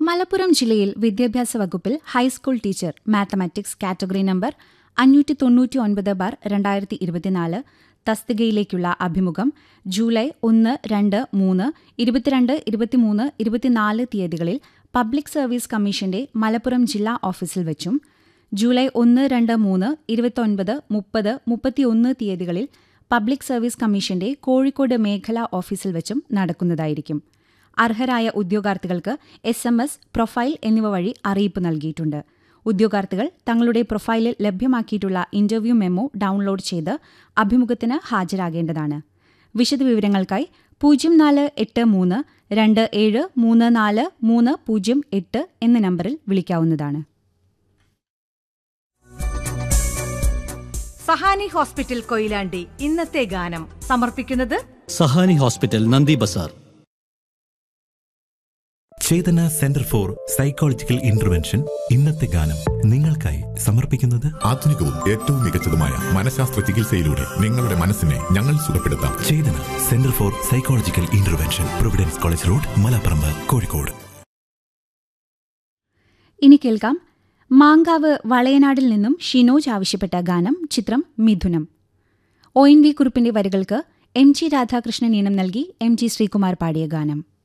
മലപ്പുറം ജില്ലയിൽ വിദ്യാഭ്യാസ വകുപ്പിൽ high school teacher mathematics category number അഞ്ഞൂറ്റി തൊണ്ണൂറ്റി ഒൻപത് ബാർ രണ്ടായിരത്തി ഇരുപത്തിനാല് തസ്തികയിലേക്കുള്ള അഭിമുഖം ജൂലൈ ഒന്ന് രണ്ട് മൂന്ന് ഇരുപത്തിരണ്ട് ഇരുപത്തിമൂന്ന് ഇരുപത്തിനാല് തീയതികളിൽ പബ്ലിക് സർവീസ് കമ്മീഷന്റെ മലപ്പുറം ജില്ലാ ഓഫീസിൽ വെച്ചും ജൂലൈ ഒന്ന് രണ്ട് മൂന്ന് ഇരുപത്തൊൻപത് മുപ്പത് മുപ്പത്തിയൊന്ന് തീയതികളിൽ പബ്ലിക് സർവീസ് കമ്മീഷന്റെ കോഴിക്കോട് മേഖലാ ഓഫീസിൽ വെച്ചും നടക്കുന്നതായിരിക്കും അർഹരായ ഉദ്യോഗാർത്ഥികൾക്ക് എസ് എം എസ് പ്രൊഫൈൽ എന്നിവ വഴി അറിയിപ്പ് നൽകിയിട്ടുണ്ട് ഉദ്യോഗാർത്ഥികൾ തങ്ങളുടെ പ്രൊഫൈലിൽ ലഭ്യമാക്കിയിട്ടുള്ള ഇന്റർവ്യൂ മെമ്മോ ഡൌൺലോഡ് ചെയ്ത് അഭിമുഖത്തിന് ഹാജരാകേണ്ടതാണ് വിശദവിവരങ്ങൾക്കായി പൂജ്യം നാല് എട്ട് മൂന്ന് രണ്ട് ഏഴ് മൂന്ന് നാല് മൂന്ന് പൂജ്യം എട്ട് എന്ന നമ്പറിൽ വിളിക്കാവുന്നതാണ് സഹാനി ഹോസ്പിറ്റൽ കൊയിലാണ്ടി ഇന്നത്തെ ഗാനം സമർപ്പിക്കുന്നത് Sahani hospital Nandi Bazar Chetana centre for psychological intervention ഇന്നത്തെ ഗാനം നിങ്ങൾക്കായി സമർപ്പിക്കുന്നത് ആധുനികവും ഏറ്റവും മികച്ചതുമായ മനഃശാസ്ത്ര ചികിത്സയിലൂടെ നിങ്ങളുടെ മനസ്സിനെ ഞങ്ങൾ സുഖപ്പെടുത്താം Chetana centre for psychological intervention providence college road Malaparamba Kozhikode ഇനി കേൾക്കാം മാങ്കാവ് വളയനാടിൽ നിന്നും ഷിനോജ് ആവശ്യപ്പെട്ട ഗാനം ചിത്രം മിഥുനം ഒ എൻ വി കുറുപ്പിന്റെ വരികൾക്ക് എം ജി രാധാകൃഷ്ണൻ ഈണം നൽകി എം ജി ശ്രീകുമാർ പാടിയ ഗാനം